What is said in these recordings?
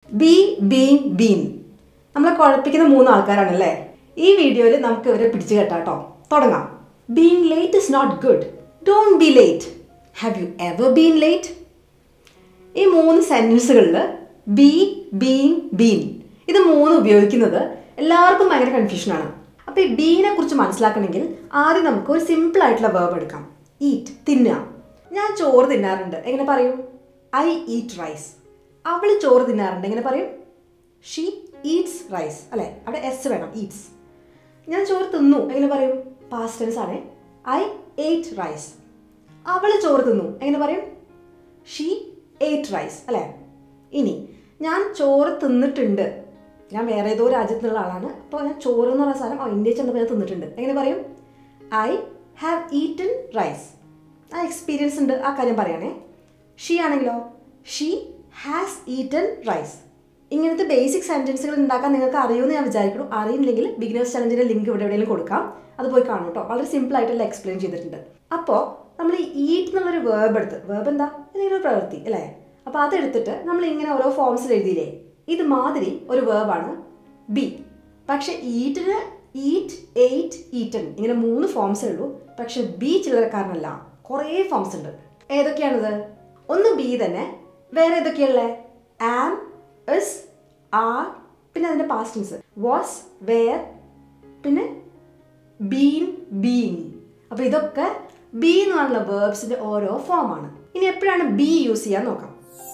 B being been നമ്മളെ കുഴപ്പിക്കുന്ന മൂന്ന് ആൾക്കാരാണല്ലേ ഈ വീഡിയോയിൽ നമുക്ക് ഇവരെ പിടിച്ചു കെട്ടാട്ടോ തുടങ്ങാം being late is not good don't be late have you ever been late ഈ മൂന്ന് സെൻറ്റൻസുകളിൽ ബി ബീങ് ബീൻ ഇത് മൂന്ന് ഉപയോഗിക്കുന്നത് എല്ലാവർക്കും ഭയങ്കര കൺഫ്യൂഷനാണ് അപ്പോൾ ഈ ബീനെ കുറിച്ച് മനസ്സിലാക്കണമെങ്കിൽ ആദ്യം നമുക്ക് ഒരു സിമ്പിൾ ആയിട്ടുള്ള വേർബ് എടുക്കാം ഈറ്റ് തിന്നുക ഞാൻ ചോറ് തിന്നാറുണ്ട് എങ്ങനെ പറയും ഐ ഈറ്റ് റൈസ് അവൾ ചോറ് തിന്നാറുണ്ട് എങ്ങനെ പറയും ഷീ ഈറ്റ്സ് റൈസ് അല്ലേ അവിടെ എസ് വേണം ഈറ്റ്സ് ഞാൻ ചോറ് തിന്നു എങ്ങനെ പറയും പാസ്റ്റ് ടെൻസ് ആണ് ഐ എയ്റ്റ് റൈസ് അവൾ ചോറ് തിന്നു എങ്ങനെ പറയും ഷീ എയ്റ്റ് റൈസ് അല്ലേ ഇനി ഞാൻ ചോറ് തിന്നിട്ടുണ്ട് ഞാൻ വേറെ ഏതോ രാജ്യത്തു നിന്നുള്ള ആളാണ് അപ്പോൾ ഞാൻ ചോറ് എന്ന് പറയുന്ന സാധനം ഓ ഇന്ത്യയിൽ ചെന്നപ്പോൾ ഞാൻ തിന്നിട്ടുണ്ട് എങ്ങനെ പറയും ഐ ഹാവ് ഈറ്റൻ റൈസ് ആ എക്സ്പീരിയൻസ് ഉണ്ട് ആ കാര്യം പറയണേ ഷീ ആണെങ്കിലോ ഷീ ഹാസ് ഈറ്റൻ റൈസ് ഇങ്ങനത്തെ ബേസിക് സെൻറ്റൻസുകൾ ഉണ്ടാക്കാൻ നിങ്ങൾക്ക് അറിയുമെന്ന് ഞാൻ വിചാരിക്കുന്നു അറിയില്ലെങ്കിൽ ബിഗിനേഴ്സ് ചലഞ്ചിൻ്റെ ലിങ്ക് ഇവിടെ എവിടെയെങ്കിലും കൊടുക്കാം അത് പോയി കാണും കേട്ടോ വളരെ സിമ്പിൾ ആയിട്ടല്ല എക്സ്പ്ലെയിൻ ചെയ്തിട്ടുണ്ട് അപ്പോൾ നമ്മൾ ഈ ഈറ്റ് എന്നുള്ളൊരു വേർബ് എടുത്ത് വേർബ് എന്താ എന്തെങ്കിലും ഒരു പ്രവൃത്തി അല്ലേ അപ്പോൾ അതെടുത്തിട്ട് നമ്മൾ ഇങ്ങനെ ഓരോ ഫോംസിൽ എഴുതിയില്ലേ ഇത് മാതിരി ഒരു വേർബാണ് ബി പക്ഷെ ഈറ്റിന് ഈറ്റ് എയ്റ്റ് ഈറ്റൻ ഇങ്ങനെ മൂന്ന് ഫോംസേ ഉള്ളൂ പക്ഷെ ബി ചില്ലറക്കാരനല്ല കുറേ ഫോംസ് ഉണ്ട് ഏതൊക്കെയാണിത് ഒന്ന് ബി തന്നെ വേറെ ഏതൊക്കെയുള്ളത് ആം ഇസ് ആർ പിന്നെ അതിൻ്റെ പാസ്റ്റൻസ് വാസ് വേർ പിന്നെ ബീൻ ബീങ് അപ്പോൾ ഇതൊക്കെ ബി എന്ന് പറഞ്ഞുള്ള വേർബ്സിൻ്റെ ഓരോ ഫോമാണ് ഇനി എപ്പോഴാണ് ബി യൂസ് ചെയ്യാൻ നോക്കാം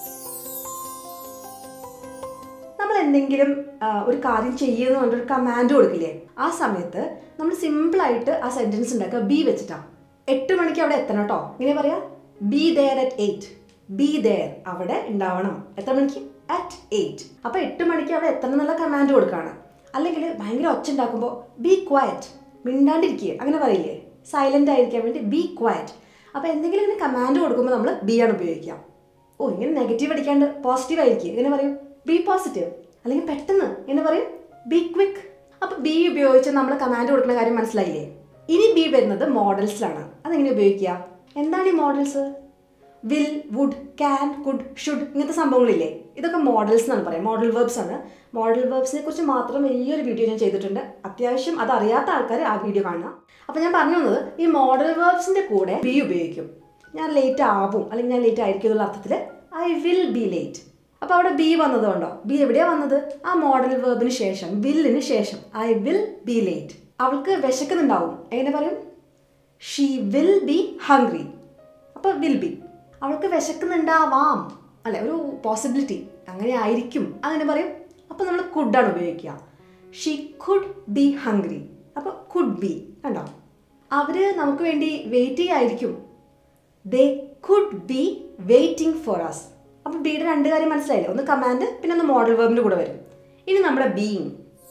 നമ്മൾ എന്തെങ്കിലും ആ, ഒരു കാര്യം ചെയ്യുന്ന പറഞ്ഞൊരു കമാൻഡ് കൊടുക്കില്ലേ ആ സമയത്ത് നമ്മൾ സിമ്പിളായിട്ട് ആ സെൻറ്റൻസ് ഉണ്ടാക്കുക ബി വെച്ചിട്ടാണ് എട്ട് മണിക്ക് അവിടെ എത്തണം കേട്ടോ ഇങ്ങനെ പറയാ be there at eight be there അവിടെ ഉണ്ടാവണം എത്ര മണിക്ക് അറ്റ് എയ്റ്റ് അപ്പോൾ എട്ട് മണിക്ക് അവിടെ എത്തണം എന്നുള്ള കമാൻഡ് കൊടുക്കുകയാണ് അല്ലെങ്കിൽ ഭയങ്കര ഒച്ച ഉണ്ടാക്കുമ്പോൾ ബി ക്വയറ്റ് മിണ്ടാണ്ടിരിക്കുക അങ്ങനെ പറയില്ലേ സൈലൻ്റ് ആയിരിക്കാൻ വേണ്ടി ബി ക്വയറ്റ് അപ്പോൾ എന്തെങ്കിലും ഇങ്ങനെ കമാൻഡ് കൊടുക്കുമ്പോൾ നമ്മൾ ബി ആണ് ഉപയോഗിക്കുക ഓ ഇങ്ങനെ നെഗറ്റീവ് അടിക്കാണ്ട് പോസിറ്റീവ് ആയിരിക്കും എങ്ങനെ പറയും ബി പോസിറ്റീവ് അല്ലെങ്കിൽ പെട്ടെന്ന് എന്ന് പറയും ബി ക്വിക്ക് അപ്പൊ ബി ഉപയോഗിച്ച് നമ്മൾ കമാൻഡ് കൊടുക്കുന്ന കാര്യം മനസ്സിലായില്ലേ ഇനി ബി വരുന്നത് മോഡൽസിലാണ് അതെങ്ങനെ ഉപയോഗിക്കുക എന്താണ് ഈ modals will would can could should ഇങ്ങനത്തെ സംഭവങ്ങളില്ലേ ഇതൊക്കെ മോഡൽസ് എന്നാണ് പറയാം മോഡൽ വേർബ്സ് ആണ് മോഡൽ വേർബ്സിനെ കുറിച്ച് മാത്രം വലിയൊരു വീഡിയോ ഞാൻ ചെയ്തിട്ടുണ്ട് അത്യാവശ്യം അത് അറിയാത്ത ആൾക്കാർ ആ വീഡിയോ കാണുക അപ്പോൾ ഞാൻ പറഞ്ഞു വന്നത് ഈ മോഡൽ വേർബ്സിൻ്റെ കൂടെ ബി ഉപയോഗിക്കും ഞാൻ ലേറ്റ് ആവും അല്ലെങ്കിൽ ഞാൻ ലേറ്റ് ആയിരിക്കും എന്നുള്ള അർത്ഥത്തിൽ ഐ വിൽ ബി ലേറ്റ് അപ്പോൾ അവിടെ ബി വന്നതുകൊണ്ടോ ബി എവിടെയാണ് വന്നത് ആ മോഡൽ വേർബിന് ശേഷം വില്ലിന് ശേഷം ഐ വിൽ ബി ലേറ്റ് അവൾക്ക് വിശക്കുന്നുണ്ടാവും എങ്ങനെ പറയും ഷീ വിൽ ബി ഹംഗ്രി അപ്പോൾ വിൽ ബി അവൾക്ക് വിശക്കുന്നുണ്ടാവാം അല്ലെ ഒരു പോസിബിലിറ്റി അങ്ങനെ ആയിരിക്കും അങ്ങനെ പറയും അപ്പോൾ നമ്മൾ കുഡാണ് ഉപയോഗിക്കുക ഷീ കുഡ് ബി ഹംഗ്രി അപ്പോൾ കുഡ് ബി കണ്ടോ അവർ നമുക്ക് വേണ്ടി വെയിറ്റ് ചെയ്യായിരിക്കും they could be waiting for us അപ്പോൾ ബിയുടെ രണ്ട് കാര്യം മനസ്സിലായില്ലേ ഒന്ന് കമാൻഡ് പിന്നെ ഒന്ന് മോഡൽ വേർബിൻ്റെ കൂടെ വരും ഇനി നമ്മുടെ ബീയിങ്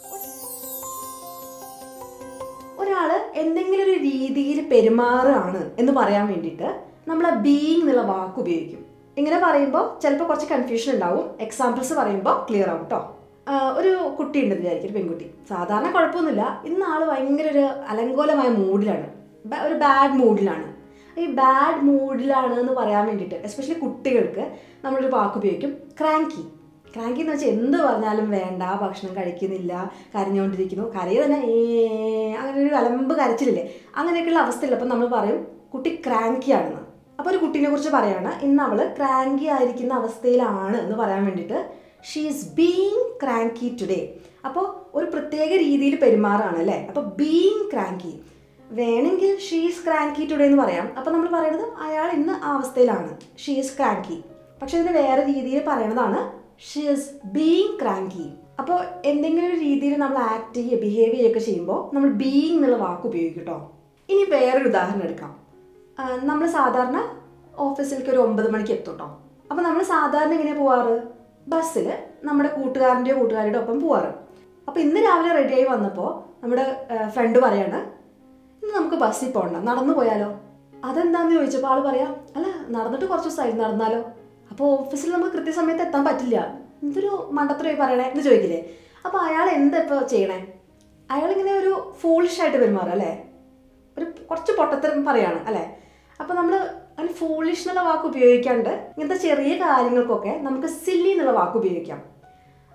ഒരാൾ എന്തെങ്കിലും ഒരു രീതിയിൽ പെരുമാറുകയാണ് എന്ന് പറയാൻ വേണ്ടിയിട്ട് നമ്മൾ ആ ബീയിങ് എന്നുള്ള വാക്ക് ഉപയോഗിക്കും ഇങ്ങനെ പറയുമ്പോൾ ചിലപ്പോൾ കുറച്ച് കൺഫ്യൂഷൻ ഉണ്ടാവും എക്സാമ്പിൾസ് പറയുമ്പോൾ ക്ലിയർ ആവും കേട്ടോ ഒരു കുട്ടി ഉണ്ടെന്ന് വിചാരിക്കും ഒരു പെൺകുട്ടി സാധാരണ കുഴപ്പമൊന്നുമില്ല ഇന്ന് ആൾ ഭയങ്കര ഒരു അലങ്കോലമായ മൂഡിലാണ് ബ- ഒരു ബാഡ് മൂഡിലാണ് ഈ ബാഡ് മൂഡിലാണ് എന്ന് പറയാൻ വേണ്ടിയിട്ട് എസ്പെഷ്യലി കുട്ടികൾക്ക് നമ്മളൊരു വാക്ക് ഉപയോഗിക്കും ക്രാങ്കി ക്രാങ്കി എന്ന് വെച്ചാൽ എന്ത് പറഞ്ഞാലും വേണ്ട ഭക്ഷണം കഴിക്കുന്നില്ല കരഞ്ഞുകൊണ്ടിരിക്കുന്നു കരയെ തന്നെ ഏ അങ്ങനെ ഒരു അലമ്പ് കരച്ചിലില്ലേ അങ്ങനെയൊക്കെയുള്ള അവസ്ഥയുള്ളപ്പോൾ നമ്മൾ പറയും കുട്ടി ക്രാങ്കി ആണെന്ന് അപ്പോൾ ഒരു കുട്ടീനെ കുറിച്ച് പറയാണ് ഇന്ന് അവൾ ക്രാങ്കി ആയിരിക്കുന്ന അവസ്ഥയിലാണ് എന്ന് പറയാൻ വേണ്ടിയിട്ട് she is being cranky today അപ്പോൾ ഒരു പ്രത്യേക രീതിയിൽ പെരുമാറാണ് അല്ലേ അപ്പോൾ ബീങ് ക്രാങ്കി വേണമെങ്കിൽ ഷീസ് ക്രാങ്കി ടുഡേ എന്ന് പറയാം അപ്പോൾ നമ്മൾ പറയുന്നത് അയാൾ ഇന്ന് ആ അവസ്ഥയിലാണ് ഷീസ് ക്രാങ്കി പക്ഷെ ഇതിന് വേറെ രീതിയിൽ പറയണതാണ് ഷീസ് ബീങ് ക്രാങ്കി അപ്പോൾ എന്തെങ്കിലും ഒരു രീതിയിൽ നമ്മൾ ആക്ട് ചെയ്യുക ബിഹേവ് ചെയ്യുകയൊക്കെ ചെയ്യുമ്പോൾ നമ്മൾ ബീങ് എന്നുള്ള വാക്ക് ഉപയോഗിക്കും കേട്ടോ ഇനി വേറൊരു ഉദാഹരണം എടുക്കാം നമ്മൾ സാധാരണ ഓഫീസിലേക്ക് ഒരു ഒമ്പത് മണിക്ക് എത്തും കേട്ടോ അപ്പോൾ നമ്മൾ സാധാരണ എങ്ങനെയാണ് പോവാറ് ബസ്സിൽ നമ്മുടെ കൂട്ടുകാരൻ്റെയോ കൂട്ടുകാരുടെ ഒപ്പം പോവാറ് അപ്പോൾ ഇന്ന് രാവിലെ റെഡിയായി വന്നപ്പോൾ നമ്മുടെ ഫ്രണ്ട് പറയാണ് ഇന്ന് നമുക്ക് ബസ്സിൽ പോകണ്ട നടന്നു പോയാലോ അതെന്താന്ന് ചോദിച്ചപ്പോൾ ആൾ പറയാം അല്ല നടന്നിട്ട് കുറച്ച് ദിവസമായി നടന്നാലോ അപ്പോൾ ഓഫീസിൽ നമുക്ക് കൃത്യസമയത്ത് എത്താൻ പറ്റില്ല എന്തൊരു മണ്ടത്തരമായി പറയണേ എന്ന് ചോദിക്കില്ലേ അപ്പോൾ അയാൾ എന്താ ഇപ്പോൾ ചെയ്യണേ അയാളിങ്ങനെ ഒരു foolish ആയിട്ട് പെരുമാറും അല്ലേ ഒരു കുറച്ച് പൊട്ടത്തരം പറയാണ് അല്ലേ അപ്പോൾ നമ്മൾ അങ്ങനെ ഫോളിഷ് എന്നുള്ള വാക്ക് ഉപയോഗിക്കാണ്ട് ഇങ്ങനത്തെ ചെറിയ കാര്യങ്ങൾക്കൊക്കെ നമുക്ക് സില്ലി എന്നുള്ള വാക്ക് ഉപയോഗിക്കാം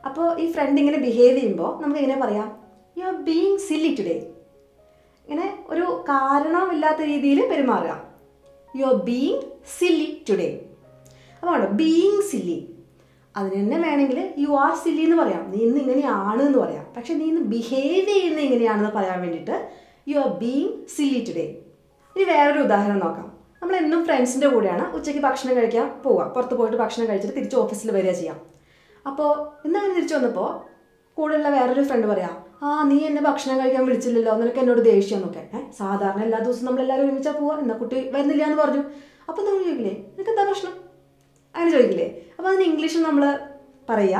അപ്പോൾ ഈ ഫ്രണ്ട് ഇങ്ങനെ ബിഹേവ് ചെയ്യുമ്പോൾ നമുക്ക് എങ്ങനെ പറയാം you are being silly today ഇങ്ങനെ ഒരു കാരണമില്ലാത്ത രീതിയിൽ പെരുമാറുക you are being silly today അപ്പോൾ കണ്ടോ ബീങ് സില്ലി അതിന് തന്നെ വേണമെങ്കിൽ യു ആർ സില്ലി എന്ന് പറയാം നീ ഇന്ന് ഇങ്ങനെയാണ് എന്ന് പറയാം പക്ഷെ നീ ഇന്ന് ബിഹേവ് ചെയ്യുന്ന ഇങ്ങനെയാണെന്ന് പറയാൻ വേണ്ടിയിട്ട് you are being silly today ഇനി വേറൊരു ഉദാഹരണം നോക്കാം നമ്മൾ എന്നും ഫ്രണ്ട്സിൻ്റെ കൂടെയാണ് ഉച്ചയ്ക്ക് ഭക്ഷണം കഴിക്കാൻ പോവുക പുറത്ത് പോയിട്ട് ഭക്ഷണം കഴിച്ചിട്ട് തിരിച്ച് ഓഫീസിൽ വരിക ചെയ്യാം അപ്പോൾ ഇന്നങ്ങനെ തിരിച്ചു വന്നപ്പോൾ കൂടെയുള്ള വേറൊരു ഫ്രണ്ട് പറയാം ആ നീ എന്നെ ഭക്ഷണം കഴിക്കാൻ വിളിച്ചില്ലല്ലോ നിനക്ക് എന്നോട് ദേഷ്യം എന്നൊക്കെ ഏഹ് സാധാരണ എല്ലാ ദിവസവും നമ്മളെല്ലാവരും ഒരുമിച്ചാൽ പോവാ എന്നാ കുട്ടി വരുന്നില്ല എന്ന് പറഞ്ഞു അപ്പം നമ്മൾ ചോദിക്കില്ലേ നിനക്ക് എന്താ പ്രശ്നം അങ്ങനെ ചോദിക്കില്ലേ അപ്പോൾ അതിന് ഇംഗ്ലീഷിൽ നമ്മൾ പറയുക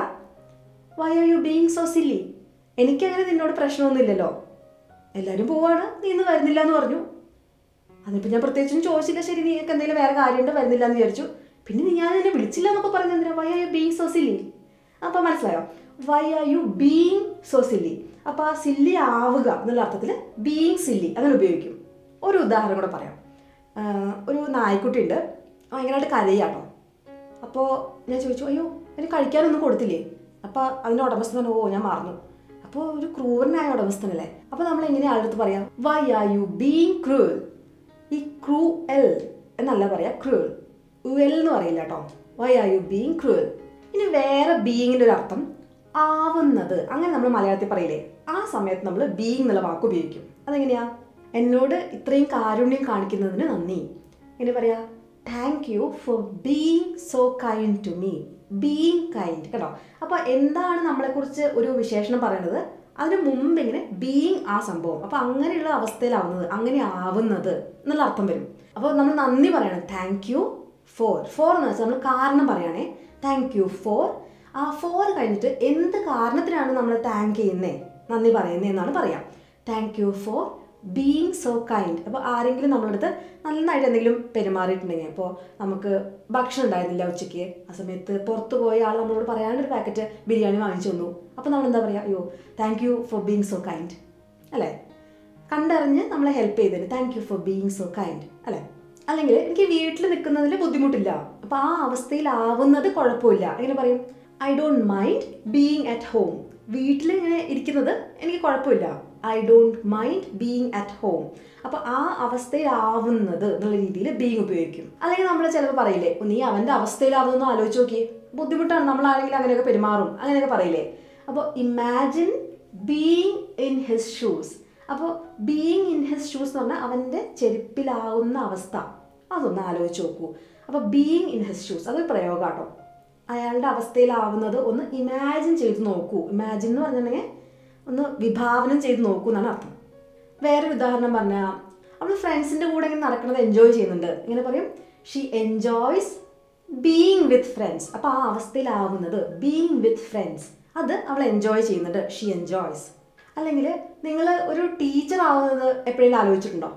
why are you being so silly എനിക്കങ്ങനെ നിന്നോട് പ്രശ്നമൊന്നുമില്ലല്ലോ എല്ലാവരും പോവാണ് നീ ഇന്ന് വരുന്നില്ല എന്ന് പറഞ്ഞു അതിപ്പോൾ ഞാൻ പ്രത്യേകിച്ചും ചോദിച്ചില്ല ശരി നീക്ക് എന്തെങ്കിലും വേറെ കാര്യമുണ്ട് വരുന്നില്ല എന്ന് വിചാരിച്ചു പിന്നെ നീ ഞാൻ എന്നെ വിളിച്ചില്ല എന്നൊക്കെ പറഞ്ഞു എന്തിനാ why are you being so silly അപ്പോൾ മനസ്സിലായോ why are you being so silly അപ്പോൾ ആ സില്ലി ആവുക എന്നുള്ള അർത്ഥത്തിൽ ബീങ് സില്ലി അങ്ങനെ ഉപയോഗിക്കും ഒരു ഉദാഹരണം കൂടെ പറയാം ആഹ് ഒരു നായ്ക്കുട്ടിയുണ്ട് ഭയങ്കരമായിട്ട് കരയാട്ടോ അപ്പോൾ ഞാൻ ചോദിച്ചു അയ്യോ എനിക്ക് കഴിക്കാനൊന്നും കൊടുത്തില്ലേ അപ്പോൾ അതിൻ്റെ ഉടമസ്ഥൻ പറഞ്ഞു ഓ ഞാൻ മറന്നു അപ്പോൾ ഒരു ക്രൂരനായ ഉടമസ്ഥനല്ലേ അപ്പോൾ നമ്മൾ എങ്ങനെയാണ് അടുത്ത് പറയാം why are you being cruel ഈ ക്രൂ എൽ എന്നല്ല പറയാ ക്രൂൽ ഉൽ എന്ന് പറയില്ല കേട്ടോ why are you being cruel ഇനി വേറെ ബീയിങ്ങിൻ്റെ ഒരു അർത്ഥം ആവുന്നത് അങ്ങനെ നമ്മൾ മലയാളത്തിൽ പറയില്ലേ ആ സമയത്ത് നമ്മൾ ബീയിങ് എന്നുള്ള വാക്ക് ഉപയോഗിക്കും അതെങ്ങനെയാ എന്നോട് ഇത്രയും കാരുണ്യം കാണിക്കുന്നതിന് നന്ദി എങ്ങനെ പറയാ thank you for being so kind to me being kind കേട്ടോ അപ്പോൾ എന്താണ് നമ്മളെക്കുറിച്ച് ഒരു വിശേഷണം പറയുന്നത് അതിന് മുമ്പ് ഇങ്ങനെ ബീങ് ആ സംഭവം അപ്പോൾ അങ്ങനെയുള്ള അവസ്ഥയിലാവുന്നത് അങ്ങനെ ആവുന്നത് എന്നുള്ള അർത്ഥം വരും അപ്പോൾ നമ്മൾ നന്ദി പറയണം താങ്ക് യു ഫോർ ഫോർ എന്ന് വെച്ചാൽ നമ്മൾ കാരണം പറയുകയാണേ താങ്ക് യു ഫോർ ആ ഫോർ കഴിഞ്ഞിട്ട് എന്ത് കാരണത്തിനാണ് നമ്മൾ താങ്ക് ചെയ്യുന്നേ നന്ദി പറയുന്നത് എന്നാണ് പറയാം thank you for being so kind അപ്പോൾ ആരെങ്കിലും നമ്മളടുത്ത് നന്നായിട്ട് എന്തെങ്കിലും പെരുമാറിയിട്ടുണ്ടെങ്കിൽ അപ്പോൾ നമുക്ക് ഭക്ഷണം ഉണ്ടായിരുന്നില്ല ഉച്ചയ്ക്ക് ആ സമയത്ത് പുറത്ത് പോയ ആൾ നമ്മളോട് പറയാണ്ട് ഒരു പാക്കറ്റ് ബിരിയാണി വാങ്ങിച്ചു തന്നു അപ്പോൾ നമ്മൾ എന്താ പറയുക അയ്യോ thank you for being so kind അല്ലേ കണ്ടറിഞ്ഞ് നമ്മളെ ഹെൽപ്പ് ചെയ്തതിന് thank you for being so kind അല്ലേ അല്ലെങ്കിൽ എനിക്ക് വീട്ടിൽ നിൽക്കുന്നതിൽ ബുദ്ധിമുട്ടില്ല അപ്പോൾ ആ അവസ്ഥയിലാവുന്നത് കുഴപ്പമില്ല എങ്ങനെ പറയും I don't mind being at home വീട്ടിൽ ഇങ്ങനെ ഇരിക്കുന്നത് എനിക്ക് കുഴപ്പമില്ല I don't mind being at home അപ്പോൾ ആ അവസ്ഥയിലാവുന്നത് എന്നുള്ള രീതിയിൽ ബീങ് ഉപയോഗിക്കും അല്ലെങ്കിൽ നമ്മൾ ചിലപ്പോൾ പറയില്ലേ നീ അവൻ്റെ അവസ്ഥയിലാവുന്നു ആലോചിച്ച് നോക്കിയേ ബുദ്ധിമുട്ടാണ് നമ്മളാണെങ്കിൽ അങ്ങനെയൊക്കെ പെരുമാറും അങ്ങനെയൊക്കെ പറയില്ലേ അപ്പോൾ imagine being in his shoes അപ്പോൾ ബീങ് ഇൻ ഹിസ് ഷൂസ് എന്ന് പറഞ്ഞാൽ അവൻ്റെ ചെരുപ്പിലാവുന്ന അവസ്ഥ അതൊന്ന് ആലോചിച്ച് നോക്കൂ അപ്പോൾ ബീങ് ഇൻ ഹിസ് ഷൂസ് അതൊരു പ്രയോഗം കേട്ടോ അയാളുടെ അവസ്ഥയിലാവുന്നത് ഒന്ന് ഇമാജിൻ ചെയ്ത് നോക്കൂ ഇമാജിൻ എന്ന് പറഞ്ഞിട്ടുണ്ടെങ്കിൽ ഒന്ന് വിഭാവനം ചെയ്ത് നോക്കൂ എന്നാണ് അർത്ഥം വേറൊരു ഉദാഹരണം പറഞ്ഞാൽ അവൾ ഫ്രണ്ട്സിൻ്റെ കൂടെ ഇങ്ങനെ നടക്കുന്നത് എൻജോയ് ചെയ്യുന്നുണ്ട് ഇങ്ങനെ പറയും she enjoys being with friends അപ്പോൾ ആ അവസ്ഥയിലാവുന്നത് ബീങ് വിത്ത് ഫ്രണ്ട്സ് അത് അവൾ എൻജോയ് ചെയ്യുന്നുണ്ട് ഷീ എൻജോയ്സ് അല്ലെങ്കിൽ നിങ്ങൾ ഒരു ടീച്ചർ ആവുന്നത് എപ്പോഴെങ്കിലും ആലോചിച്ചിട്ടുണ്ടോ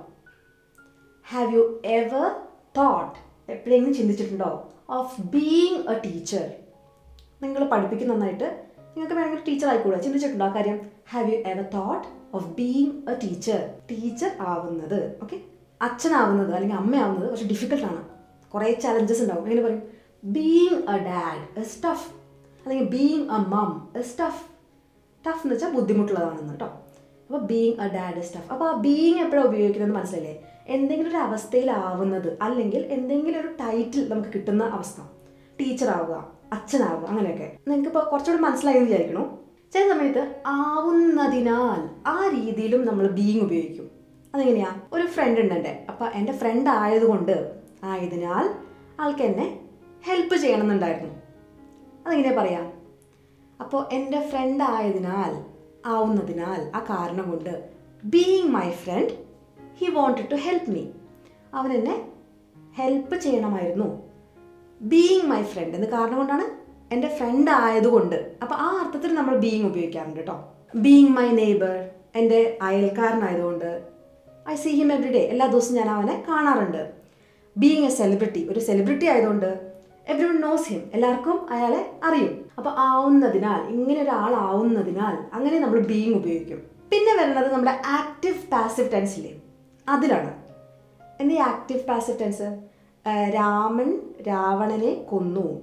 ഹാവ് യു എവർ തോട്ട് എപ്പോഴെങ്കിലും ചിന്തിച്ചിട്ടുണ്ടോ ഓഫ് ബീങ് എ ടീച്ചർ നിങ്ങൾ പഠിപ്പിക്കുന്ന നന്നായിട്ട് നിങ്ങൾക്ക് വേണമെങ്കിൽ ടീച്ചർ ആയിക്കൂടെ ചിന്തിച്ചിട്ടുണ്ടോ ആ കാര്യം have you ever thought of being a teacher teacher ആവുന്നത് ഓക്കെ അച്ഛനാവുന്നത് അല്ലെങ്കിൽ അമ്മയാവുന്നത് കുറച്ച് ഡിഫിക്കൽട്ടാണ് കുറേ ചലഞ്ചസ് ഉണ്ടാവും എങ്ങനെ പറയും ബീങ് എ ഡാഡ് എ സ്റ്റഫ് അല്ലെങ്കിൽ ബീങ് എ മം എ സ്റ്റഫ് ടഫ് എന്ന് വെച്ചാൽ ബുദ്ധിമുട്ടുള്ളതാണെന്ന് കേട്ടോ അപ്പോൾ ബീങ് എ ഡാഡ് സ്റ്റഫ് അപ്പോൾ ആ ബീങ് എപ്പോഴാണ് ഉപയോഗിക്കുന്നത് മനസ്സിലല്ലേ എന്തെങ്കിലും ഒരു അവസ്ഥയിലാവുന്നത് അല്ലെങ്കിൽ എന്തെങ്കിലും ഒരു ടൈറ്റിൽ നമുക്ക് കിട്ടുന്ന അവസ്ഥ ടീച്ചർ ആവുക അച്ഛനാവുക അങ്ങനെയൊക്കെ നിങ്ങൾക്ക് ഇപ്പോൾ കുറച്ചുകൂടി മനസ്സിലായി എന്ന് വിചാരിക്കണു ചില സമയത്ത് ആവുന്നതിനാൽ ആ രീതിയിലും നമ്മൾ ബീങ് ഉപയോഗിക്കും അതെങ്ങനെയാ ഒരു ഫ്രണ്ട് ഉണ്ട് എൻ്റെ അപ്പം എൻ്റെ ഫ്രണ്ട് ആയതുകൊണ്ട് ആയതിനാൽ ആൾക്ക് എന്നെ ഹെൽപ്പ് ചെയ്യണമെന്നുണ്ടായിരുന്നു അതെങ്ങനെയാ പറയാം അപ്പോൾ എൻ്റെ ഫ്രണ്ട് ആയതിനാൽ ആവുന്നതിനാൽ ആ കാരണം കൊണ്ട് being my friend he wanted to help me അവൻ എന്നെ ഹെൽപ്പ് ചെയ്യണമായിരുന്നു ബീയിങ് മൈ ഫ്രണ്ട് എന്ന് കാരണം കൊണ്ടാണ് എൻ്റെ ഫ്രണ്ട് ആയതുകൊണ്ട് അപ്പോൾ ആ അർത്ഥത്തിൽ നമ്മൾ ബീയിങ് ഉപയോഗിക്കാറുണ്ട് കേട്ടോ ബീയിങ് മൈ നെയ്ബർ എൻ്റെ അയൽക്കാരനായതുകൊണ്ട് I see him every day എല്ലാ ദിവസവും ഞാൻ അവനെ കാണാറുണ്ട് ബീയിങ് എ സെലിബ്രിറ്റി ഒരു സെലിബ്രിറ്റി ആയതുകൊണ്ട് എവറി വൺ നോസ് ഹിം എല്ലാവർക്കും അയാളെ അറിയും അപ്പോൾ ആവുന്നതിനാൽ ഇങ്ങനെ ഒരാളാവുന്നതിനാൽ അങ്ങനെ നമ്മൾ ബീയിങ് ഉപയോഗിക്കും പിന്നെ വരുന്നത് നമ്മുടെ ആക്റ്റീവ് പാസീവ് ടെൻസില്ലേ അതിലാണ് എന്താ ഈ ആക്റ്റീവ് പാസീവ് ടെൻസ് രാമൻ രാവണനെ കൊന്നു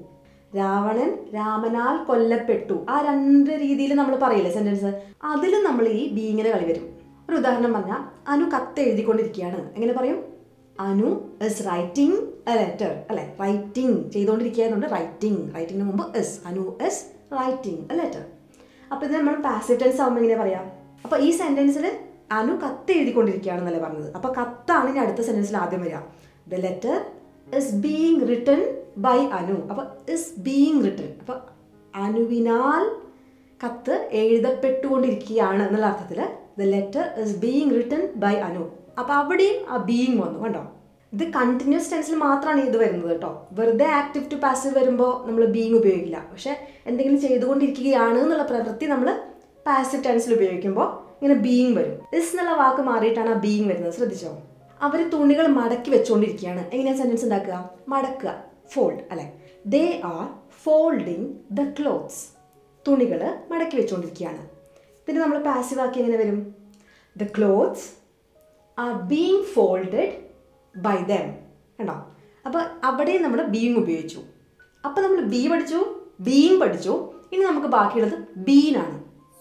രാവണൻ രാമനാൽ കൊല്ലപ്പെട്ടു ആ രണ്ട് രീതിയിൽ നമ്മൾ പറയില്ലേ സെന്റൻസ് അതിൽ നമ്മൾ ഈ ബീങ്ങിന് കളി വരും ഒരു ഉദാഹരണം പറഞ്ഞാൽ അനു കത്ത് എഴുതിക്കൊണ്ടിരിക്കുകയാണ് എങ്ങനെ പറയും Anu is writing a letter അല്ലെ റൈറ്റിംഗ് ചെയ്തുകൊണ്ടിരിക്കുകയെന്നുണ്ട് റൈറ്റിംഗ് റൈറ്റിംഗിന് മുമ്പ് is Anu is writing a letter അപ്പോൾ ഇത് നമ്മൾ പാസീവ് ടെൻസ് ആകുമ്പോൾ എങ്ങനെ പറയാം അപ്പോൾ ഈ സെന്റൻസിൽ അനു കത്ത് എഴുതിക്കൊണ്ടിരിക്കുകയാണെന്നല്ലേ പറഞ്ഞത് അപ്പോൾ കത്താണ് ഇനി അടുത്ത സെന്റൻസിൽ ആദ്യം വരിക the letter is being written by Anu അപ്പോൾ ഇസ് ബീങ് റിട്ടൺ അപ്പോൾ അനുവിനാൽ കത്ത് എഴുതപ്പെട്ടുകൊണ്ടിരിക്കുകയാണ് എന്നുള്ള അർത്ഥത്തിൽ the letter is being written by Anu അപ്പോൾ അവിടെയും ആ ബീങ് വന്നു കണ്ടോ ഇത് കണ്ടിന്യൂസ് ടെൻസിൽ മാത്രമാണ് ഇത് വരുന്നത് കേട്ടോ വെറുതെ ആക്റ്റീവ് ടു പാസീവ് വരുമ്പോൾ നമ്മൾ ബീങ് ഉപയോഗിക്കില്ല പക്ഷെ എന്തെങ്കിലും ചെയ്തുകൊണ്ടിരിക്കുകയാണ് എന്നുള്ള പ്രവൃത്തി നമ്മൾ പാസീവ് ടെൻസിൽ ഉപയോഗിക്കുമ്പോൾ ഇങ്ങനെ ബീങ് വരും ഇസ് എന്നുള്ള വാക്ക് മാറിയിട്ടാണ് ആ ബീങ് വരുന്നത് ശ്രദ്ധിച്ചോ അവർ തുണികൾ മടക്കി വെച്ചുകൊണ്ടിരിക്കുകയാണ് എങ്ങനെയാണ് സെൻറ്റൻസ് ഉണ്ടാക്കുക മടക്കുക ഫോൾഡ് അല്ലെ they are folding the clothes തുണികൾ മടക്കി വെച്ചുകൊണ്ടിരിക്കുകയാണ് പിന്നെ നമ്മൾ പാസീവ് ആക്കി എങ്ങനെ വരും the clothes are being folded by them കണ്ടോ അപ്പോൾ അവിടെ നമ്മൾ ബീങ് ഉപയോഗിച്ചു അപ്പോൾ നമ്മൾ ബി പഠിച്ചു ബീങ് പഠിച്ചു ഇനി നമുക്ക് ബാക്കിയുള്ളത് ബീനാണ്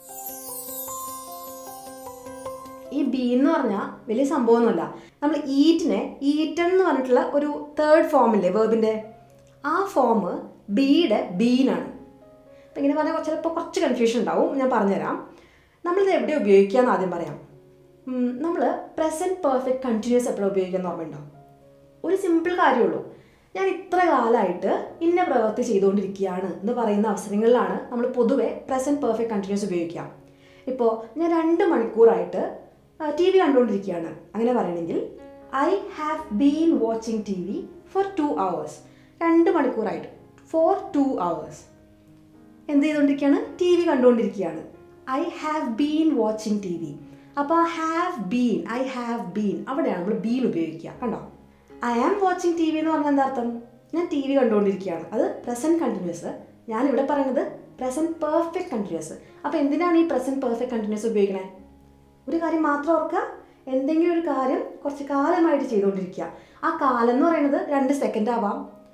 ഈ ബി എന്ന് പറഞ്ഞാൽ വലിയ സംഭവമൊന്നുമല്ല നമ്മൾ ഈറ്റിനെ ഈറ്റൺ എന്ന് പറഞ്ഞിട്ടുള്ള ഒരു തേർഡ് ഫോമില്ലേ വേർബിൻ്റെ ആ ഫോം ബിയുടെ ബീനാണ് അപ്പം ഇങ്ങനെ പറഞ്ഞാൽ ചിലപ്പോൾ കുറച്ച് കൺഫ്യൂഷൻ ഉണ്ടാവും ഞാൻ പറഞ്ഞുതരാം നമ്മളിത് എവിടെ ഉപയോഗിക്കാമെന്ന് ആദ്യം പറയാം നമ്മൾ പ്രസൻറ്റ് പെർഫെക്റ്റ് കണ്ടിന്യൂസ് എപ്പോഴും ഉപയോഗിക്കുന്ന ഓർമ്മയുണ്ടോ ഒരു സിമ്പിൾ കാര്യമുള്ളൂ ഞാൻ ഇത്ര കാലമായിട്ട് ഇന്ന പ്രവൃത്തി ചെയ്തുകൊണ്ടിരിക്കുകയാണ് എന്ന് പറയുന്ന അവസരങ്ങളിലാണ് നമ്മൾ പൊതുവെ പ്രസൻറ്റ് പെർഫെക്റ്റ് കണ്ടിന്യൂസ് ഉപയോഗിക്കുക ഇപ്പോൾ ഞാൻ രണ്ട് മണിക്കൂറായിട്ട് ടി വി കണ്ടുകൊണ്ടിരിക്കുകയാണ് അങ്ങനെ പറയണമെങ്കിൽ I have been watching TV for two hours രണ്ട് മണിക്കൂറായിട്ട് ഫോർ ടു അവേഴ്സ് എന്ത് ചെയ്തുകൊണ്ടിരിക്കുകയാണ് ടി വി കണ്ടുകൊണ്ടിരിക്കുകയാണ് I have been watching TV അപ്പോൾ ആ have been I have been അവിടെയാണ് നമ്മൾ ബീൻ ഉപയോഗിക്കുക കണ്ടോ I am watching TV എന്ന് പറഞ്ഞാൽ എന്താ അർത്ഥം ഞാൻ ടി വി കണ്ടുകൊണ്ടിരിക്കുകയാണ് അത് പ്രസൻറ്റ് കണ്ടിന്യൂസ് ഞാൻ ഇവിടെ പറയുന്നത് പ്രസൻറ്റ് പെർഫെക്റ്റ് കണ്ടിന്യൂസ് അപ്പോൾ എന്തിനാണ് ഈ പ്രസൻറ്റ് പെർഫെക്റ്റ് കണ്ടിന്യൂസ് ഉപയോഗിക്കണേ ഒരു കാര്യം മാത്രം ഓർക്കുക എന്തെങ്കിലും ഒരു കാര്യം കുറച്ച് കാലമായിട്ട് ചെയ്തുകൊണ്ടിരിക്കുക ആ കാലം എന്ന് പറയുന്നത് രണ്ട് സെക്കൻഡ് ആവാം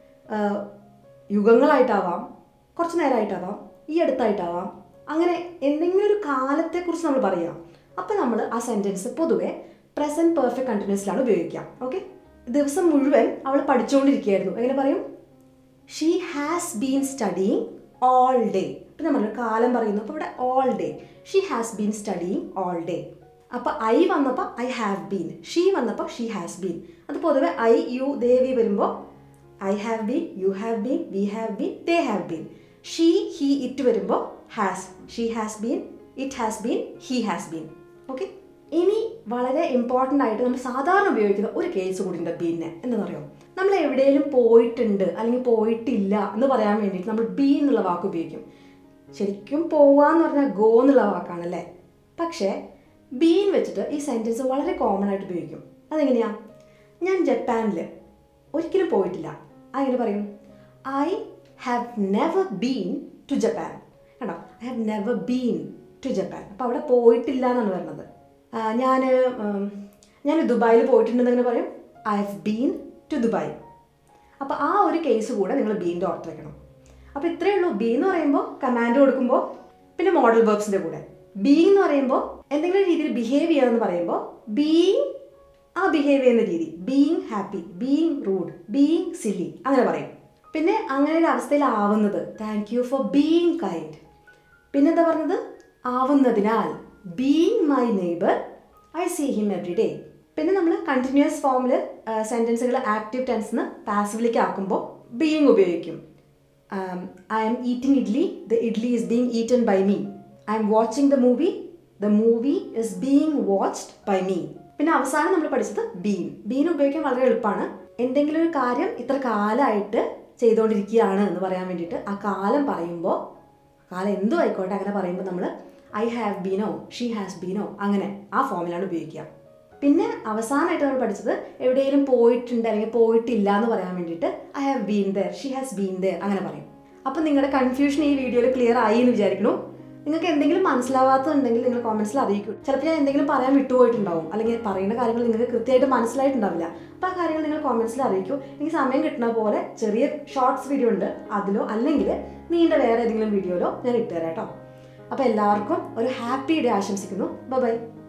യുഗങ്ങളായിട്ടാവാം കുറച്ച് നേരമായിട്ടാവാം ഈ അടുത്തായിട്ടാവാം അങ്ങനെ എന്തെങ്കിലും ഒരു കാലത്തെക്കുറിച്ച് നമ്മൾ പറയാം അപ്പോൾ നമ്മൾ ആ സെൻറ്റൻസ് പൊതുവെ പ്രസൻറ്റ് പെർഫെക്റ്റ് കണ്ടിന്യൂസിലാണ് ഉപയോഗിക്കുക ഓക്കെ ദിവസം മുഴുവൻ അവൾ പഠിച്ചുകൊണ്ടിരിക്കുകയായിരുന്നു എങ്ങനെ പറയും she has been studying all day ഇപ്പം നമ്മൾ കാലം പറയുന്നു അപ്പോൾ ഇവിടെ all day she has been studying all day അപ്പോൾ ഐ വന്നപ്പോൾ ഐ ഹാവ് ബീൻ ഷീ വന്നപ്പോൾ ഷീ ഹാസ് ബീൻ അത് പൊതുവെ ഐ യു ദേവി വരുമ്പോൾ I have been you have been we have been they have been she he it വരുമ്പോൾ has she has been it has been he has been okay ഇനി വളരെ important ആയിട്ട് നമ്മൾ സാധാരണ ഉപയോഗിക്കുന്ന ഒരു കേസ് കൂടി ഉണ്ട് ബീനെ എന്താ പറയുക നമ്മൾ എവിടെയെങ്കിലും പോയിട്ടുണ്ട് അല്ലെങ്കിൽ പോയിട്ടില്ല എന്ന് പറയാൻ വേണ്ടിയിട്ട് നമ്മൾ ബി എന്നുള്ള വാക്ക് ഉപയോഗിക്കും ശരിക്കും പോവുക എന്ന് പറഞ്ഞാൽ ഗോ എന്നുള്ള വാക്കാണല്ലേ പക്ഷേ ബീൻ വെച്ചിട്ട് ഈ സെൻറ്റൻസ് വളരെ കോമൺ ആയിട്ട് ഉപയോഗിക്കും അതെങ്ങനെയാ ഞാൻ ജപ്പാനിൽ ഒരിക്കലും പോയിട്ടില്ല അങ്ങനെ പറയും I have never been to Japan കണ്ടോ I have never been to Japan അപ്പോൾ അവിടെ പോയിട്ടില്ല എന്നാണ് പറയുന്നത് ഞാൻ ഞാൻ ദുബായിൽ പോയിട്ടുണ്ടെന്ന് പറയും I have been to Dubai അപ്പോൾ ആ ഒരു കേസ് കൂടെ നിങ്ങൾ ബീൻ്റെ ഓർത്ത് വെക്കണം അപ്പോൾ ഇത്രയേ ഉള്ളൂ ബി എന്ന് പറയുമ്പോൾ കമാൻഡ് കൊടുക്കുമ്പോൾ പിന്നെ മോഡൽ വേർബ്സിൻ്റെ കൂടെ ബി എന്ന് പറയുമ്പോൾ എന്തെങ്കിലും രീതിയിൽ ബിഹേവ് ചെയ്യാമെന്ന് പറയുമ്പോൾ ബീങ് ആ ബിഹേവ് ചെയ്യുന്ന രീതി being happy being rude being silly അങ്ങനെ പറയും പിന്നെ അങ്ങനെ ഒരു അവസ്ഥയിലാവുന്നത് thank you for being kind പിന്നെന്താ പറഞ്ഞത് ആവുന്നതിനാൽ being my neighbour I see him every day പിന്നെ നമ്മൾ കണ്ടിന്യൂസ് ഫോമിൽ സെൻറ്റൻസുകൾ ആക്റ്റീവ് ടെൻസിന് പാസീവിലേക്ക് ആക്കുമ്പോൾ ബീയിങ് ഉപയോഗിക്കും I'm eating idli the idli is being eaten by me I'm watching the movie the movie is being watched by me പിന്നെ അവസാനം നമ്മൾ പഠിച്ചത് been been ഉപയോഗിക്കാൻ വളരെ എളുപ്പമാണ് എന്തെങ്കിലും ഒരു കാര്യം ഇത്ര കാലമായിട്ട് ചെയ്തുകൊണ്ടിരിക്കുകയാണ് എന്ന് പറയാൻ വേണ്ടിയിട്ട് ആ കാലം പറയുമ്പോൾ കാലം എന്തും ആയിക്കോട്ടെ അങ്ങനെ പറയുമ്പോൾ നമ്മൾ ഐ ഹാവ് ബീനോ ഷീ ഹാസ് ബീനോ അങ്ങനെ ആ ഫോമിലാണ് ഉപയോഗിക്കുക പിന്നെ അവസാനമായിട്ട് നമ്മൾ പഠിച്ചത് എവിടെയെങ്കിലും പോയിട്ടുണ്ട് അല്ലെങ്കിൽ പോയിട്ടില്ല എന്ന് പറയാൻ വേണ്ടിയിട്ട് I have been there she has been there അങ്ങനെ പറയും അപ്പം നിങ്ങളുടെ കൺഫ്യൂഷൻ ഈ വീഡിയോയിൽ ക്ലിയർ ആയി എന്ന് വിചാരിക്കുന്നു നിങ്ങൾക്ക് എന്തെങ്കിലും മനസ്സിലാവാത്തതുണ്ടെങ്കിൽ നിങ്ങൾ കോമെന്റ്സിൽ അറിയിക്കും ചിലപ്പോൾ ഞാൻ എന്തെങ്കിലും പറയാൻ വിട്ടുപോയിട്ടുണ്ടാവും അല്ലെങ്കിൽ പറയുന്ന കാര്യങ്ങൾ നിങ്ങൾക്ക് കൃത്യമായിട്ട് മനസ്സിലായിട്ടുണ്ടാവില്ല അപ്പോൾ ആ കാര്യങ്ങൾ നിങ്ങൾ കോമെന്റ്സിൽ അറിയിക്കൂ എനിക്ക് സമയം കിട്ടുന്ന പോലെ ചെറിയ ഷോർട്സ് വീഡിയോ ഉണ്ട് അതിലോ അല്ലെങ്കിൽ നീണ്ട വേറെ ഏതെങ്കിലും വീഡിയോയിലോ ഞാൻ ഇട്ടുതരാം കേട്ടോ അപ്പോൾ എല്ലാവർക്കും ഒരു ഹാപ്പി ഡേ ആശംസിക്കുന്നു ബൈ